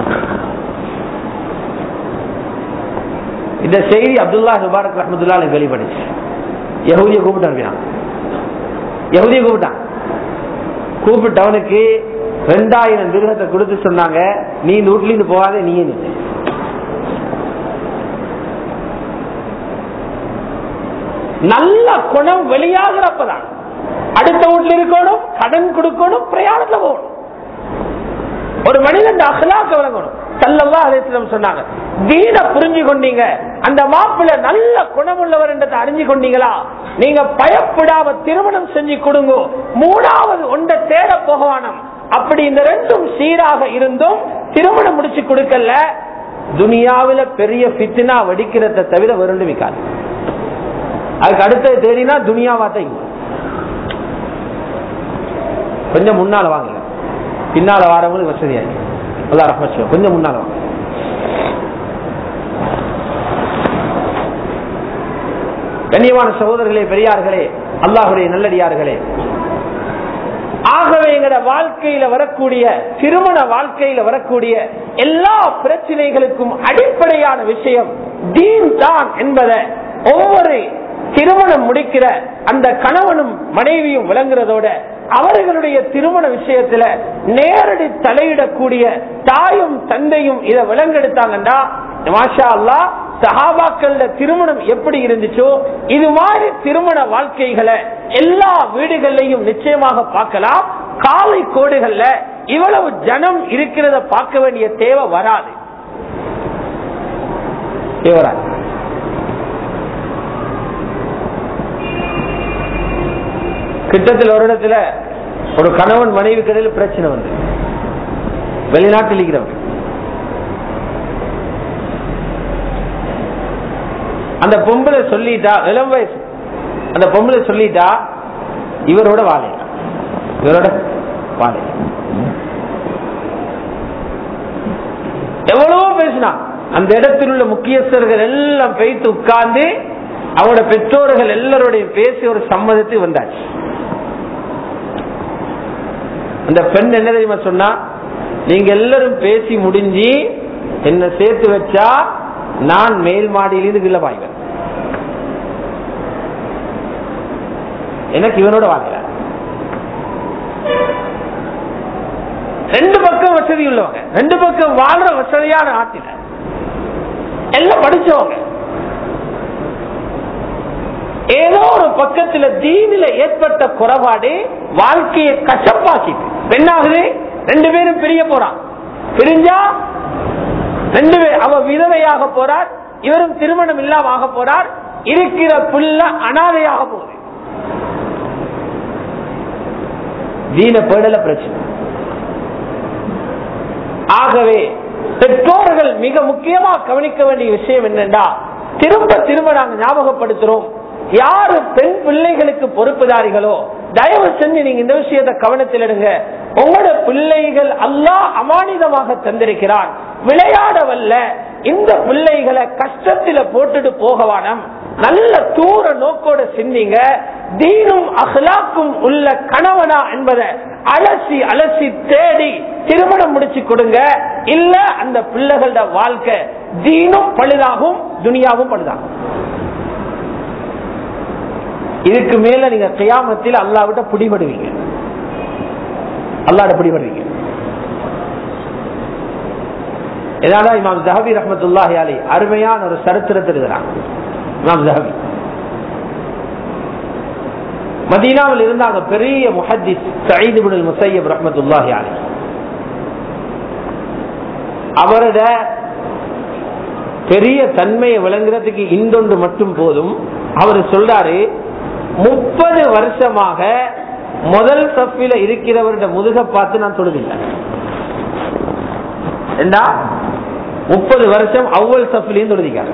இந்த செய்தி அப்துல்லா முபாரக் ரஹமத்துல்லா வெளிப்படுச்சு யகுதிய கூப்பிட்டான் யகுதிய கூப்பிட்டான் கூப்பிட்டவனுக்கு ரெண்டாயிரம் திருகத்தை கொடுத்து சொன்னாங்க நீ இந்த வீட்டுல இருந்து போகாத நீயே நின்று நல்ல குணம் வெளியாகிறப்பதான் அடுத்த வீட்டுல இருக்கணும் கடன் கொடுக்கணும் பிரயாணத்துல போகணும் ஒரு மனிதன் அகலாக்க விளங்கணும் சல்லல்லா அலிஸ்லம் சொன்னாங்க தீன புரிஞ்சு கொண்டீங்க அந்த மாப்பிள்ள நல்ல குணமுள்ளவர் என்றதை அறிஞ்சு கொண்டீங்களா நீங்க பயப்படாம திருமணம் செஞ்சு கொடுங்க மூணாவது ஒன்றை தேட போகவானம் அப்படி இந்த ரெண்டும் சீராக இருந்தும் திருமணம் முடிச்சு கொடுக்கல துனியாவில பெரிய பித்னா வடிக்கிறத தவிர வருண்டு விக்காது அதுக்கு அடுத்தது தேடினா துனியாவா தான் கொஞ்சம் முன்னால வாங்கல பின்னால வாரவங்களுக்கு வசதியாகி அல்லா ரஹ்மத் கொஞ்சம் முன்னால வாங்க கண்ணியமான சகோதரர்களே பெரியார்களே அல்லாஹுடைய நல்லடியார்களே ஆக ஆகவே எங்கட வாழ்க்கையில வரக்கூடிய திருமண வாழ்க்கையில வரக்கூடிய எல்லா பிரச்சனைகளுக்கும் அடிப்படையான விஷயம் தீன் தான் என்பதை ஒவ்வொரு திருமணம் முடிக்கிற அந்த கணவனும் மனைவியும் விளங்குறதோட அவர்களுடைய திருமண விஷயத்துல நேரடி தலையிடக்கூடிய தாயும் தந்தையும் இதை விளங்கெடுத்தாங்கன்னா மாஷா அல்லா சஹாபாக்கள்ல திருமணம் எப்படி இருந்துச்சோ இது மாதிரி திருமண வாழ்க்கைகளை எல்லா வீடுகள்லையும் நிச்சயமாக பார்க்கலாம் காலை கோடுகள்ல இவ்வளவு ஜனம் இருக்கிறத பார்க்க வேண்டிய தேவை வராது வராது கிட்டத்தில் ஒரு இடத்துல ஒரு கணவன் மனைவி கடையில் பிரச்சனை வந்து வெளிநாட்டில் இருக்கிறவங்க அந்த பொம்பளை சொல்லிட்டா இளம் வயசு அந்த பொம்பளை சொல்லிட்டா இவரோட வாழை இவரோட வாழை எவ்வளவோ பேசினா அந்த இடத்தில் உள்ள முக்கியஸ்தர்கள் எல்லாம் பேய்த்து உட்கார்ந்து அவரோட பெற்றோர்கள் எல்லாரோடையும் பேசி ஒரு சம்மதத்தை வந்தாச்சு அந்த பெண் என்ன தெரியுமா சொன்னா நீங்க எல்லாரும் பேசி முடிஞ்சு என்ன சேர்த்து வச்சா நான் மேல் மாடியிலிருந்து கீழே பாய்வேன் எனக்கு இவனோட வாழ்க்கை ரெண்டு பக்கம் வசதி உள்ளவங்க ரெண்டு பக்கம் வாழ்ற வசதியான ஆட்டில எல்லாம் படிச்சவங்க ஏதோ ஒரு பக்கத்துல தீனில ஏற்பட்ட குறைபாடு வாழ்க்கையை கசப்பாக்கிட்டு பெண்ணாகுது ரெண்டு பேரும் பிரிய போறான் பிரிஞ்சா ரெண்டு பேர் அவ விதவையாக போறார் இவரும் திருமணம் இல்லாம ஆக போறார் இருக்கிற புள்ள அனாதையாக போகுது தீன பேடல பிரச்சனை ஆகவே பெற்றோர்கள் மிக முக்கியமா கவனிக்க வேண்டிய விஷயம் என்னென்றா திரும்ப திரும்ப நாங்க ஞாபகப்படுத்துறோம் யாரு பெண் பிள்ளைகளுக்கு பொறுப்புதாரிகளோ தயவு செஞ்சு நீங்க இந்த விஷயத்தை கவனத்தில் எடுங்க உங்களோட பிள்ளைகள் அல்லாஹ் அமானிதமாக தந்திருக்கிறான் விளையாடவல்ல இந்த பிள்ளைகளை கஷ்டத்தில போட்டுட்டு போகவானம் நல்ல தூர நோக்கோட சிந்திங்க தீனும் அஹ்லாக்கும் உள்ள கணவனா என்பதை அலசி அலசி தேடி திருமணம் முடிச்சு கொடுங்க இல்ல அந்த பிள்ளைகளோட வாழ்க்கை தீனும் பழுதாகும் துனியாவும் பழுதாகும் இதுக்கு மேல நீங்க கியாமத்தில் அல்லாவிட்ட பிடிபடுவீங்க அல்லாட பிடிபடுவீங்க இதனால இமாம் ஜஹபி ரஹமத்துல்லாஹி அலி அருமையான ஒரு சரித்திரத்தில் இருக்கிறாங்க இமாம் ஜஹபி மதீனாவில் இருந்தாங்க பெரிய முஹத்திஸ் சயீது பின் முசையப் ரஹமத்துல்லாஹி அலி அவரோட பெரிய தன்மையை விளங்குறதுக்கு இந்தொன்று மட்டும் போதும் அவர் சொல்றாரு முப்பது வருஷமாக முதல் சப்பில இருக்கிறவருடைய முதுக பார்த்து நான் தொழுதில்லை முப்பது வருஷம் அவ்வளவு சப்பிலையும் தொழுதிக்காரு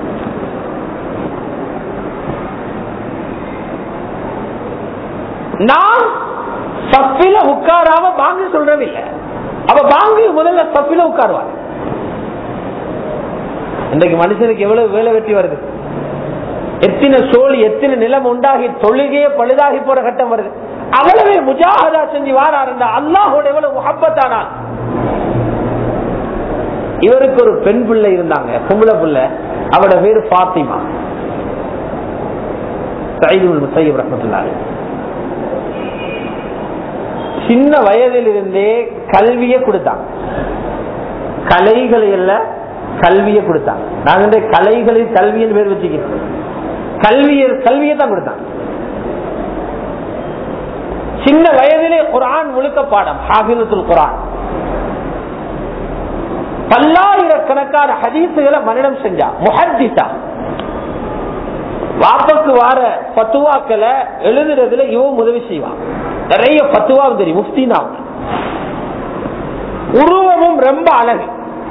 நான் சப்பில உட்காராம பாங்கு சொல்றதில்லை அவ பாங்கு முதல்ல சப்பில உட்காருவார் இன்றைக்கு மனுஷனுக்கு எவ்வளவு வேலை வெட்டி வருது எத்தனை சோழி எத்தனை நிலம் உண்டாகி தொழுகையே பழுதாகி போற கட்டம் வருது அவ்வளவே முஜாஹதா செஞ்சு வாரா இருந்தா அல்லாஹோட எவ்வளவு முகப்பத்தானால் இவருக்கு ஒரு பெண் பிள்ளை இருந்தாங்க பொம்பளை பிள்ளை அவட பேரு பாத்திமா சின்ன வயதில் இருந்தே கல்வியை கொடுத்தாங்க கலைகளை எல்லாம் கல்வியை கொடுத்தாங்க நாங்க கலைகளில் கல்வியின் பேர் வச்சுக்கிறோம் கல்வியை கல்வியை தான் கொடுத்தாங்க சின்ன வயதிலே குரான் முழுக்க பாடம் ஹாபிலத்துல் குரான் பல்லாயிரக்கணக்கான ஹதீசுகளை மனிதம் செஞ்சா முஹத்திசா வாப்பக்கு வார பத்துவாக்களை எழுதுறதுல இவன் உதவி செய்வான் நிறைய பத்துவாவும் தெரியும் முஃப்தினா உருவமும் ரொம்ப அழகு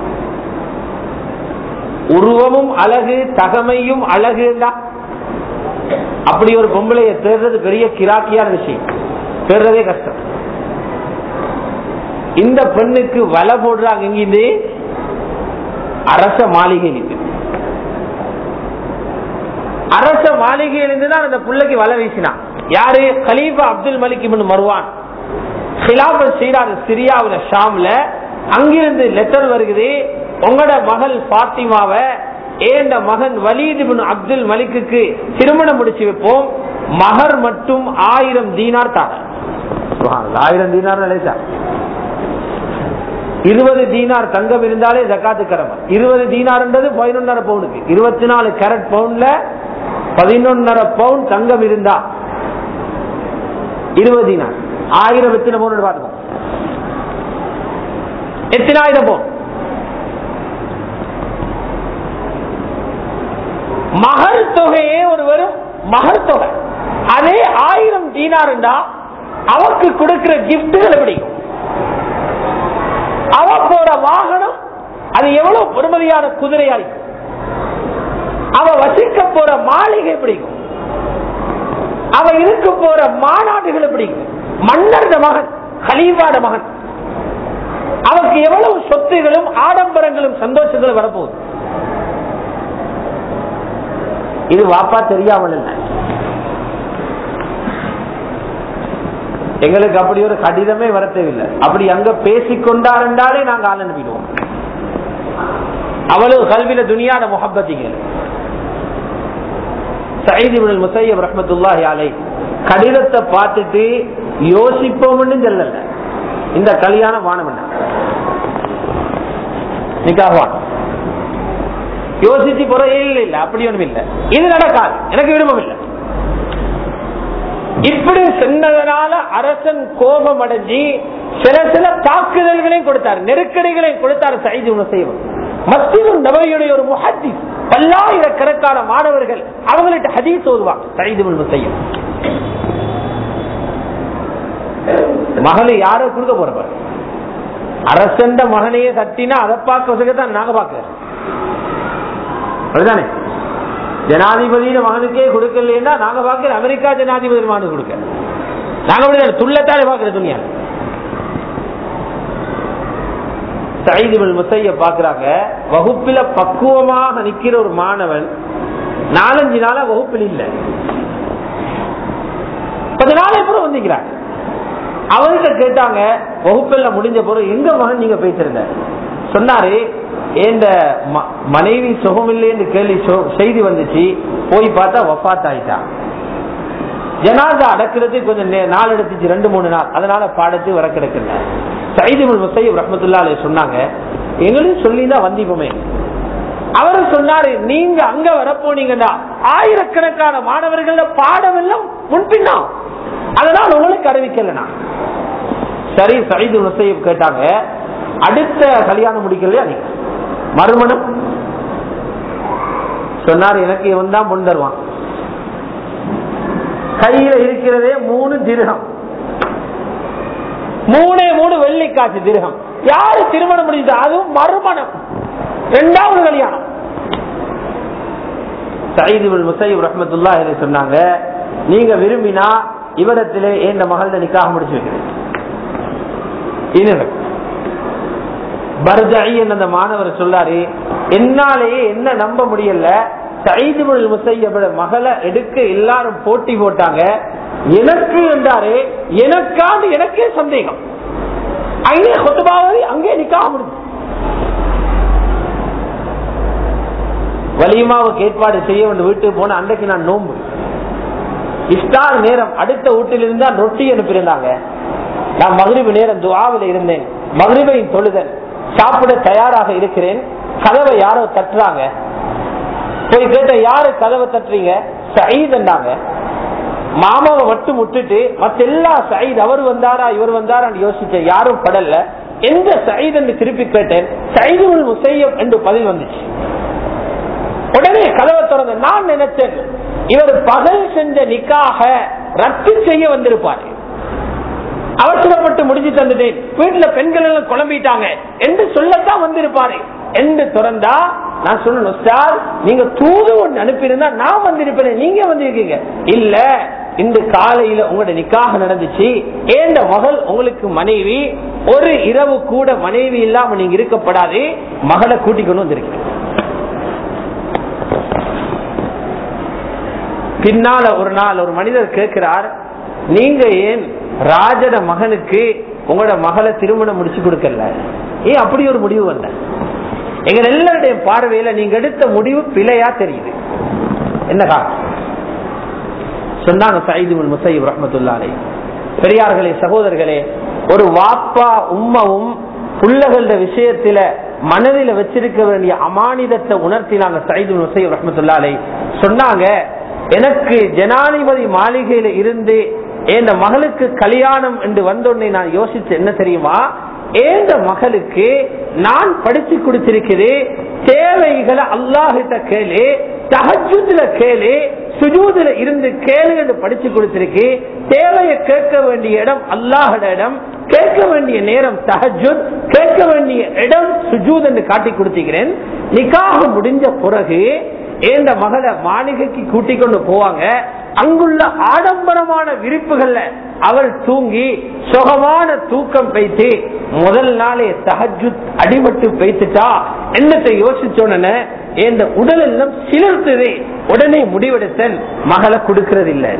உருவமும் அழகு தகமையும் அழகு அப்படி ஒரு பொம்பளைய தேர்றது பெரிய கிராக்கியான விஷயம் தேர்றதே கஷ்டம் இந்த பெண்ணுக்கு வலை போடுறாங்க இங்கிருந்து அரச மாளிகை இது அரச மாளிகையிலிருந்து தான் அந்த பிள்ளைக்கு வலை வீசினான் யாரு கலீஃபா அப்துல் மலிக் இப்னு மருவான் ஹிலாபத் செய்யறாரு சிரியாவுல ஷாம்ல அங்கிருந்து லெட்டர் வருகுது உங்களோட மகள் பாத்திமாவை ஏண்ட மகன் வலீத் இப்னு அப்துல் மலிக்குக்கு திருமணம் முடிச்சு வைப்போம் மகர் மட்டும் ஆயிரம் தீனார் தாங்க ஆயிரம் தீனார் நினைச்சா இருபது தீனார் தங்கம் இருந்தாலே ஜக்காத்து கடமை இருபது தீனார்ன்றது பதினொன்னரை பவுனுக்கு இருபத்தி நாலு கேரட் பவுன்ல பதினொன்னரை பவுன் தங்கம் இருந்தா இருபது தீனார் ஆயிரம் எத்தனை பவுன் பார்த்துக்கோ எத்தனாயிரம் பவுன் மகள் தொகையே ஒரு வெறும் மகள் தொகை அதே ஆயிரம் தீனாருண்டா அவக்கு கொடுக்கிற கிப்டுகள் எப்படி அவ போற வாகனம் அது எவ்வளவு பெருமதியான குதிரையா இருக்கும் அவ வசிக்க போற மாளிகை பிடிக்கும் அவ இருக்க போற மாநாடுகள் பிடிக்கும் மன்னர் மகன் ஹலீஃபாட மகன் அவருக்கு எவ்வளவு சொத்துகளும் ஆடம்பரங்களும் சந்தோஷங்களும் வரப்போகுது இது வாப்பா தெரியாமல் இல்லை எங்களுக்கு அப்படி ஒரு கடிதமே வர தேவையில்லை அப்படி அங்க பேசிக்கொண்டாருந்தாலே நாங்க ஆள் அனுப்பிடுவோம் அவ்வளவு கல்வியில துணியான முகப்பத்திகள் சைதிபுல் முசையப் ரஹமத்துல்லாஹி அலை கடிதத்தை பார்த்துட்டு யோசிப்போம்னு சொல்லல இந்த கல்யாணம் வானம் என்ன நிக்காக யோசிச்சு போற இல்ல இல்ல அப்படி ஒண்ணும் இல்ல இது நடக்காது எனக்கு விருப்பம் இல்லை இப்படி சொன்னதனால அரசன் கோபம் அடைஞ்சி சில சில தாக்குதல்களையும் கொடுத்தார் நெருக்கடிகளையும் கொடுத்தார் சைது செய்வோம் மத்திய நபையுடைய ஒரு முஹத்தி பல்லாயிரக்கணக்கான மாணவர்கள் அவங்கள்ட்ட ஹதீஸ் ஓதுவாங்க சைது செய்யும் மகளை யாரோ கொடுக்க போறப்ப அரசண்ட மகனையே தட்டினா அதை பார்க்க தான் நாங்க பார்க்கிறோம் அதுதானே ஜனாதிபதியின் மகனுக்கே கொடுக்கலன்னா நாங்க பாக்குற அமெரிக்கா ஜனாதிபதி மகனுக்கு கொடுக்க நாங்க அப்படி துள்ளத்தாலே பாக்குற துணியா சைதிபல் முசைய பாக்குறாங்க வகுப்பில பக்குவமாக நிக்கிற ஒரு மாணவன் நாலஞ்சு நாளா வகுப்பில் இல்ல கொஞ்ச நாள் அப்புறம் வந்திக்கிறாங்க அவர்கிட்ட கேட்டாங்க வகுப்பில் முடிஞ்ச பிறகு எங்க மகன் நீங்க பேசிருந்த சொன்னாரு ஏந்த மனைவி சுகமில்லைன்னு கேள்வி செய்தி வந்துச்சு போய் பார்த்தா வப்பாத் ஆயிட்டான் ஜனாதா அடக்கிறது கொஞ்சம் நாள் எடுத்துச்சு ரெண்டு மூணு நாள் அதனால பாடத்து வர கிடக்குங்க சைதிமுல் முசைப் ரஹமத்துல்லா சொன்னாங்க எங்களையும் சொல்லி தான் வந்திப்போமே அவரு சொன்னாரு நீங்க அங்க வரப்போனீங்கன்னா ஆயிரக்கணக்கான மாணவர்கள் பாடம் எல்லாம் முன்பின்னா அதனால் உங்களுக்கு அறிவிக்கலனா சரி சைது முசைப் கேட்டாங்க அடுத்த கல்யாணம் முடிக்கலையா நீங்க மறுமணம் சொன்னார் எனக்கு இவன் தான் முன் தருவான் கையில இருக்கிறதே மூணு திருகம் மூணே மூணு வெள்ளி காசு திருகம் யாரு திருமணம் முடிஞ்சது அதுவும் மறுமணம் இரண்டாவது கல்யாணம் சைதுல் முசைப் ரஹமத்துல்லா சொன்னாங்க நீங்க விரும்பினா இவரத்திலே என் மகள் நிக்காக முடிச்சு வைக்கிறேன் பர்ஜாயி அந்த மாணவர் சொல்லாரு என்னாலேயே என்ன நம்ப முடியல சைதுபுல் முசையபட மகளை எடுக்க எல்லாரும் போட்டி போட்டாங்க எனக்கு என்றாரு எனக்காண்டு எனக்கே சந்தேகம் அங்கே கொத்துபாவது அங்கே நிக்காக முடிஞ்சு வலியமாவுக்கு ஏற்பாடு செய்ய வேண்டும் வீட்டுக்கு போன அன்றைக்கு நான் நோம்பு இஃப்தார் நேரம் அடுத்த வீட்டில் இருந்தா ரொட்டி அனுப்பியிருந்தாங்க நான் மகிழ்வு நேரம் துவாவில் இருந்தேன் மகிழ்வையும் தொழுதன் சாப்பிட தயாராக இருக்கிறேன் கதவை யாரோ தட்டுறாங்க போய் கேட்ட யாரு கதவை தட்டுறீங்க சயீதுண்டாங்க மாமாவை மட்டும் விட்டுட்டு மத்த எல்லா சயீத் அவர் வந்தாரா இவர் வந்தாரா யோசிச்சேன் யாரும் படல எந்த சயீத் என்று திருப்பி கேட்டேன் சயீதுல் முசையம் என்று பதில் வந்துச்சு உடனே கதவை திறந்த நான் நினைச்சேன் இவர் பகல் செஞ்ச நிக்காக ரத்து செய்ய வந்திருப்பாரு அவசரப்பட்டு முடிஞ்சு தந்துட்டேன் வீட்டுல பெண்கள் எல்லாம் குழம்பிட்டாங்க என்று சொல்லத்தான் வந்திருப்பாரு என்று திறந்தா நான் சொல்லணும் சார் நீங்க தூது ஒன்று அனுப்பியிருந்தா நான் வந்திருப்பேன் நீங்க வந்திருக்கீங்க இல்ல இந்த காலையில உங்களோட நிக்காக நடந்துச்சு ஏந்த மகள் உங்களுக்கு மனைவி ஒரு இரவு கூட மனைவி இல்லாம நீங்க இருக்கப்படாது மகளை கூட்டிக்கொண்டு வந்திருக்கீங்க பின்னால ஒரு நாள் ஒரு மனிதர் கேட்கிறார் நீங்க ஏன் ராஜட மகனுக்கு உங்களோட மகளை திருமணம் முடிச்சு கொடுக்கல ஏன் அப்படி ஒரு முடிவு வந்த எங்க எல்லாருடைய பார்வையில நீங்க எடுத்த முடிவு பிழையா தெரியுது என்ன காரணம் சொன்னாங்க சயீது முசைப் ரஹமத்துல்லாலே பெரியார்களே சகோதரர்களே ஒரு வாப்பா உம்மவும் புள்ளகள விஷயத்தில மனதில வச்சிருக்க வேண்டிய அமானிதத்தை உணர்த்தினாங்க சயீது முசைப் ரஹமத்துல்லாலே சொன்னாங்க எனக்கு ஜனாதிபதி மாளிகையில இருந்து என் மகளுக்கு கல்யாணம் என்று வந்தோடனே நான் யோசிச்சு என்ன தெரியுமா ஏந்த மகளுக்கு நான் படிச்சு கொடுத்திருக்கிறேன் தேவைகளை அல்லாஹிட்ட கேளு தகஜுல கேளு சுஜூதுல இருந்து கேளு என்று படிச்சு கொடுத்திருக்கு தேவையை கேட்க வேண்டிய இடம் அல்லாஹட இடம் கேட்க வேண்டிய நேரம் தஹஜுத் கேட்க வேண்டிய இடம் சுஜூத் என்று காட்டி கொடுத்திருக்கிறேன் நிக்காக முடிஞ்ச பிறகு ஏந்த மகளை மாளிகைக்கு கூட்டிக் கொண்டு போவாங்க அங்குள்ள ஆடம்பரமான விரிப்புகள்ல அவள் தூங்கி சுகமான தூக்கம் வைத்து முதல் நாளே தஹஜு அடிபட்டு வைத்துட்டா என்னத்தை யோசிச்சோன்னு இந்த உடல் எல்லாம் சிலர்த்தது உடனே முடிவெடுத்தல் மகளை கொடுக்கறது இல்லை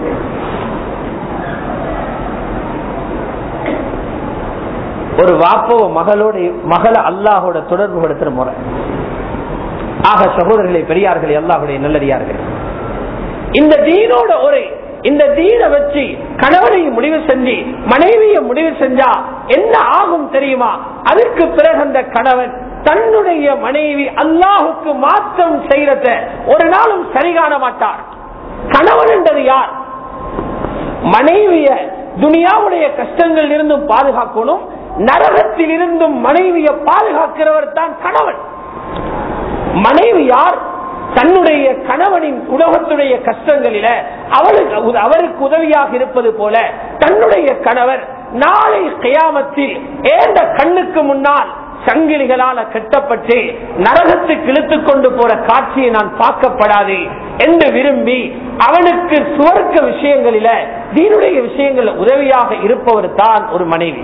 ஒரு வாப்பவ மகளோட மகளை அல்லாஹோட தொடர்பு படுத்துற முறை ஆக சகோதரர்களே பெரியார்களே அல்லாஹுடைய நல்லடியார்கள் இந்த தீனோட ஒரு இந்த தீனை வச்சு கணவனையும் முடிவு செஞ்சு மனைவியை முடிவு செஞ்சா என்ன ஆகும் தெரியுமா அதற்கு பிறகு அந்த கணவன் தன்னுடைய மனைவி அல்லாஹுக்கு மாற்றம் செய்யறத ஒரு நாளும் சரி காண மாட்டார் கணவன் என்றது யார் மனைவிய துனியாவுடைய கஷ்டங்கள் இருந்தும் பாதுகாக்கணும் நரகத்தில் இருந்தும் மனைவியை பாதுகாக்கிறவர் தான் கணவன் மனைவி யார் தன்னுடைய கணவனின் உலகத்துடைய கஷ்டங்களில அவளுக்கு அவருக்கு உதவியாக இருப்பது போல தன்னுடைய கணவர் நாளை கயாமத்தில் ஏந்த கண்ணுக்கு முன்னால் சங்கிலிகளால கட்டப்பட்டு நரகத்துக்கு இழுத்துக் கொண்டு போற காட்சியை நான் பார்க்கப்படாது என்று விரும்பி அவனுக்கு சுவர்க்க விஷயங்களில தீனுடைய விஷயங்கள் உதவியாக இருப்பவர் தான் ஒரு மனைவி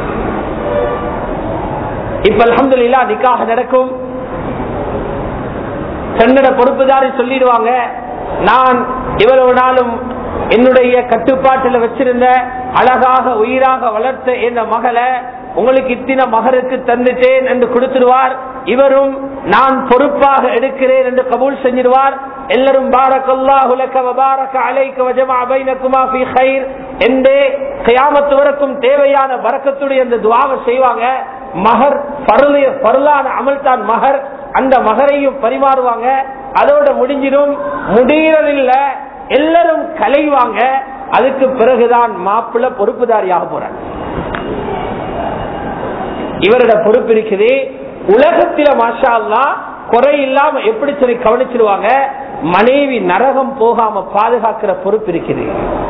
இப்ப அலமதுல்லா நிக்காக நடக்கும் கன்னட பொறுப்புதாரி சொல்லிடுவாங்க நான் இவ்வளவு நாளும் என்னுடைய கட்டுப்பாட்டில் வச்சிருந்த அழகாக உயிராக வளர்த்த இந்த மகளை உங்களுக்கு இத்தின மகருக்கு தந்துட்டேன் என்று கொடுத்துருவார் இவரும் நான் பொறுப்பாக எடுக்கிறேன் என்று கபூல் செஞ்சிருவார் எல்லாரும் கயாமத்து வரைக்கும் தேவையான வரக்கத்துடைய அந்த துவாவை செய்வாங்க மகர் பருளான அமல் தான் மகர் அந்த மகரையும் பரிமாறுவாங்க அதோட முடிஞ்சிடும் முடியறதில்ல எல்லாரும் கலைவாங்க அதுக்கு பிறகுதான் மாப்பிள்ள பொறுப்புதாரியாக போறாங்க இவரோட பொறுப்பு இருக்குது உலகத்தில மாஷா அல்லா குறை இல்லாம எப்படி சொல்லி கவனிச்சிருவாங்க மனைவி நரகம் போகாம பாதுகாக்கிற பொறுப்பு இருக்குது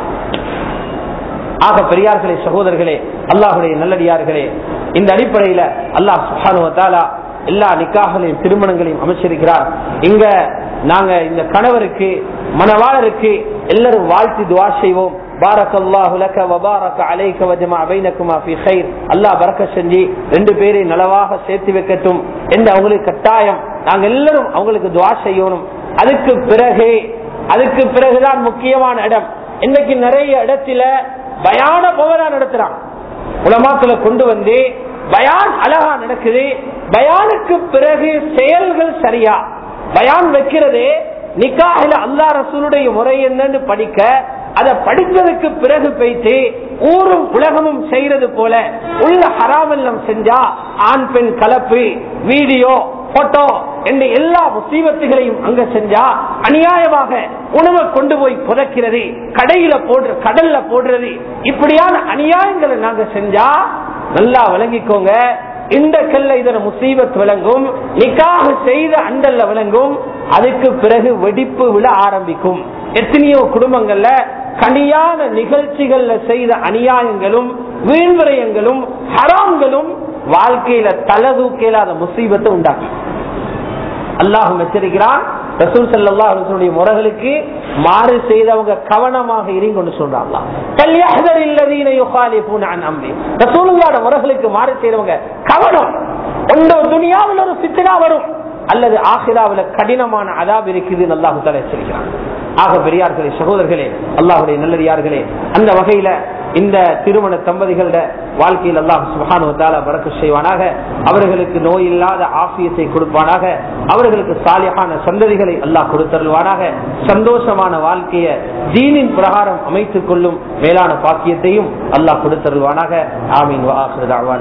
ஆக பெரியார்களே சகோதரர்களே அல்லாஹுடைய நல்லடியார்களே இந்த அடிப்படையில அல்லாஹ் சுஹானுவத்தாலா எல்லா நிக்காகளையும் திருமணங்களையும் அமைச்சிருக்கிறார் இங்க நாங்க இந்த கணவருக்கு மனவாளருக்கு எல்லாரும் வாழ்த்தி துவா செய்வோம் பாரக் அல்லாஹு லக வபாரக அலைக வஜமா பைனகுமா ஃபீ கைர் அல்லாஹ் பரக்க செஞ்சு ரெண்டு பேரையும் நலவாக சேர்த்து வைக்கட்டும் என்று அவங்களுக்கு கட்டாயம் நாங்க எல்லாரும் அவங்களுக்கு துவா செய்யணும் அதுக்கு பிறகு அதுக்கு பிறகுதான் முக்கியமான இடம் இன்னைக்கு நிறைய இடத்துல பயான பவனா நடத்துறான் உலமாத்துல கொண்டு வந்து பயான் அழகா நடக்குது பயானுக்கு பிறகு செயல்கள் சரியா பயான் வைக்கிறது நிக்காஹில அல்லா ரசூலுடைய முறை என்னன்னு படிக்க அதை படித்ததுக்கு பிறகு போயிட்டு ஊரும் உலகமும் செய்யறது போல உள்ள ஹராமெல்லாம் செஞ்சா ஆண் பெண் கலப்பு வீடியோ போட்டோ என்ற எல்லா முசீபத்துகளையும் அங்க செஞ்சா அநியாயமாக உணவை கொண்டு போய் புதைக்கிறது கடையில போடுற கடல்ல போடுறது இப்படியான அநியாயங்களை நாங்க செஞ்சா நல்லா விளங்கிக்கோங்க இந்த கல்ல இதன முசீபத் விளங்கும் நிக்காக செய்த அண்டல்ல விளங்கும் அதுக்கு பிறகு வெடிப்பு விழ ஆரம்பிக்கும் எத்தனையோ குடும்பங்கள்ல கனியான நிகழ்ச்சிகள்ல செய்த அநியாயங்களும் வீண்விரயங்களும் ஹராம்களும் வாழ்க்கையில தலதூக்கலாத முசீபத்தை உண்டாக்கி அல்லாஹும் எச்சரிக்கிறான் ரசூல் சல்லா அவர்களுடைய முறைகளுக்கு மாறு செய்தவங்க கவனமாக இருங்க கொண்டு சொல்றாங்களா கல்யாணர் இல்லதீன யுகாலிபூன் அன் அம்பி ரசூலுல்லாட முறைகளுக்கு மாறு செய்தவங்க கவனம் ஒன்று துனியாவில் ஒரு சித்தனா வரும் அல்லது ஆசிராவில் கடினமான அதாப் இருக்குது அல்லாஹு தலை எச்சரிக்கிறான் ஆக பெரியார்களே சகோதரர்களே அல்லாஹுடைய நல்லடியார்களே அந்த வகையில இந்த திருமண தம்பதிகளோட வாழ்க்கையில் அல்லாஹ் சுபானுவத்தால பறக்க செய்வானாக அவர்களுக்கு நோய் இல்லாத ஆசியத்தை கொடுப்பானாக அவர்களுக்கு சாலியான சந்ததிகளை அல்லாஹ் கொடுத்தருள்வானாக சந்தோஷமான வாழ்க்கையை தீனின் பிரகாரம் அமைத்துக் கொள்ளும் மேலான பாக்கியத்தையும் அல்லாஹ் கொடுத்தருள்வானாக ஆமீன்